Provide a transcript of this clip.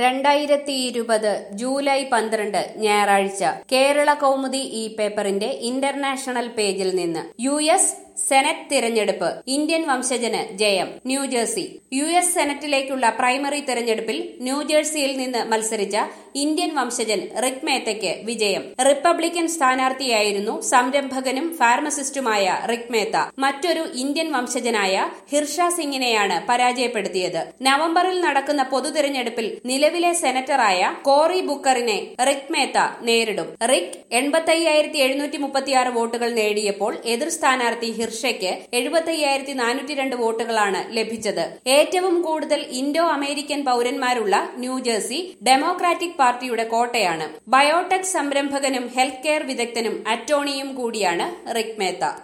രണ്ടായിരത്തി ഇരുപത് ജൂലൈ പന്ത്രണ്ട് ഞായറാഴ്ച കേരള കൗമുദി ഈ പേപ്പറിന്റെ ഇന്റർനാഷണൽ പേജിൽ നിന്ന് യു എസ് സെനറ്റ് തിരഞ്ഞെടുപ്പ് ഇന്ത്യൻ വംശജന് ജയം ന്യൂജേഴ്സി യു എസ് സെനറ്റിലേക്കുള്ള പ്രൈമറി തിരഞ്ഞെടുപ്പിൽ ന്യൂജേഴ്സിയിൽ നിന്ന് മത്സരിച്ച ഇന്ത്യൻ വംശജൻ റിക് മേത്തയ്ക്ക് വിജയം റിപ്പബ്ലിക്കൻ സ്ഥാനാർത്ഥിയായിരുന്നു സംരംഭകനും ഫാർമസിസ്റ്റുമായ റിക് മേത്ത മറ്റൊരു ഇന്ത്യൻ വംശജനായ ഹിർഷ സിംഗിനെയാണ് പരാജയപ്പെടുത്തിയത് നവംബറിൽ നടക്കുന്ന പൊതുതിരഞ്ഞെടുപ്പിൽ നിലവിലെ സെനറ്ററായ കോറി ബുക്കറിനെ റിക് മേത്ത നേരിടും റിക് എൺപത്തയ്യായിരത്തി എഴുന്നൂറ്റി മുപ്പത്തിയാറ് വോട്ടുകൾ നേടിയപ്പോൾ എതിർ സ്ഥാനാർത്ഥി ഹിർഷയ്ക്ക് എഴുപത്തയ്യായിരത്തി നാനൂറ്റി രണ്ട് വോട്ടുകളാണ് ലഭിച്ചത് ഏറ്റവും കൂടുതൽ ഇൻഡോ അമേരിക്കൻ പൌരന്മാരുള്ള ന്യൂജേഴ്സി ഡെമോക്രാറ്റിക് പാർട്ടിയുടെ കോട്ടയാണ് ബയോടെക് സംരംഭകനും ഹെൽത്ത് കെയർ വിദഗ്ധനും അറ്റോർണിയും കൂടിയാണ് റിക് മേത്ത